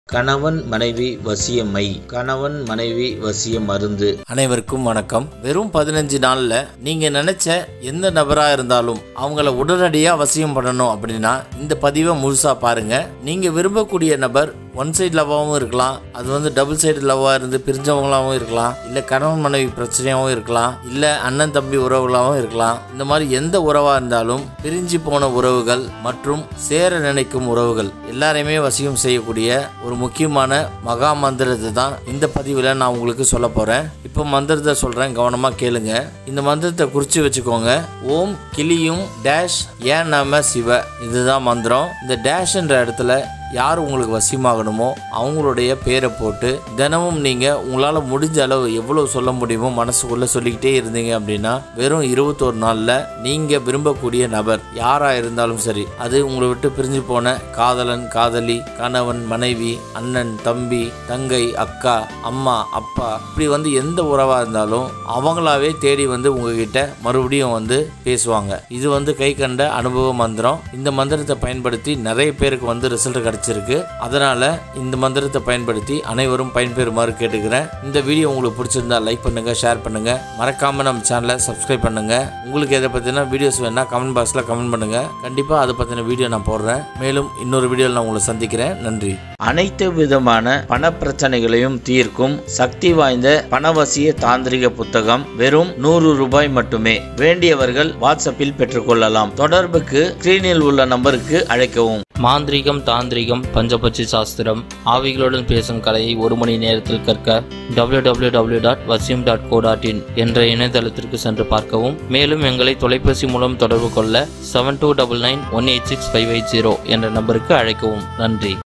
கணவன் மனைவி வசியமை கணவன் மனைவி வசிய மருந்து அனைவருக்கும் வணக்கம் வெறும் பதினஞ்சு நாளில் நீங்கள் நினச்ச எந்த நபராக இருந்தாலும் அவங்கள உடனடியாக வசியம் பண்ணணும் அப்படின்னா இந்த பதிவை முழுசாக பாருங்கள் நீங்கள் விரும்பக்கூடிய நபர் ஒன் சைடு லவ்வாகவும் இருக்கலாம் அது வந்து டபுள் சைடு லவ்வாக இருந்து பிரிஞ்சவங்களாகவும் இருக்கலாம் இல்லை கணவன் மனைவி பிரச்சனையாகவும் இருக்கலாம் இல்லை அண்ணன் தம்பி உறவுகளாகவும் இருக்கலாம் இந்த மாதிரி எந்த உறவாக இருந்தாலும் பிரிஞ்சு போன உறவுகள் மற்றும் சேர நினைக்கும் உறவுகள் எல்லாரையுமே வசியம் செய்யக்கூடிய ஒரு முக்கியமான மகா மந்திரத்தை தான் இந்த பதிவில் நான் உங்களுக்கு சொல்ல போகிறேன் இப்போ மந்திரத்தை சொல்கிறேன் கவனமாக கேளுங்க இந்த மந்திரத்தை குறித்து வச்சுக்கோங்க ஓம் கிளியும் டேஷ் ஏன் நாம சிவ இதுதான் மந்திரம் இந்த டேஷ்ன்ற இடத்துல யார் உங்களுக்கு வசியமாகணுமோ அவங்களுடைய பேரை போட்டு தினமும் நீங்கள் உங்களால் முடிஞ்ச அளவு எவ்வளோ சொல்ல முடியுமோ மனசுக்குள்ளே சொல்லிக்கிட்டே இருந்தீங்க அப்படின்னா வெறும் இருபத்தோரு நாளில் நீங்கள் விரும்பக்கூடிய நபர் யாராக இருந்தாலும் சரி அது உங்களை விட்டு பிரிஞ்சு போன காதலன் காதலி கணவன் மனைவி அண்ணன் தம்பி தங்கை அக்கா அம்மா அப்பா இப்படி வந்து எந்த உறவாக இருந்தாலும் அவங்களாவே தேடி வந்து உங்ககிட்ட மறுபடியும் வந்து பேசுவாங்க இது வந்து கை கண்ட அனுபவ மந்திரம் இந்த மந்திரத்தை பயன்படுத்தி நிறைய பேருக்கு வந்து ரிசல்ட் கிடைச்சிருக்கு அதனால இந்த மந்திரத்தை பயன்படுத்தி அனைவரும் பயன்பெறுமாறு கேட்டுக்கிறேன் இந்த வீடியோ உங்களுக்கு பிடிச்சிருந்தா லைக் பண்ணுங்க ஷேர் பண்ணுங்க மறக்காம நம்ம சேனலை சப்ஸ்கிரைப் பண்ணுங்க உங்களுக்கு எதை பத்தின வீடியோஸ் வேணா கமெண்ட் பாக்ஸ்ல கமெண்ட் பண்ணுங்க கண்டிப்பா அதை பத்தின வீடியோ நான் போடுறேன் மேலும் இன்னொரு வீடியோவில் நான் உங்களை சந்திக்கிறேன் நன்றி அனைத்து விதமான பண பிரச்சனைகளையும் தீர்க்கும் சக்தி வாய்ந்த பணவசிய தாந்திரிக புத்தகம் வெறும் நூறு ரூபாய் மட்டுமே வேண்டியவர்கள் வாட்ஸ்அப்பில் பெற்றுக்கொள்ளலாம் தொடர்புக்கு ஸ்கிரீனில் உள்ள நம்பருக்கு அழைக்கவும் மாந்திரீகம் தாந்திரிகம் பஞ்சபட்சி சாஸ்திரம் ஆவிகளுடன் பேசும் கலையை ஒரு மணி நேரத்தில் கற்க www.vasim.co.in டாட் வசியம் டாட் கோ டாட் இன் என்ற இணையதளத்திற்கு சென்று பார்க்கவும் மேலும் எங்களை தொலைபேசி மூலம் தொடர்பு கொள்ள seven two double nine one eight six five eight zero என்ற நம்பருக்கு அழைக்கவும் நன்றி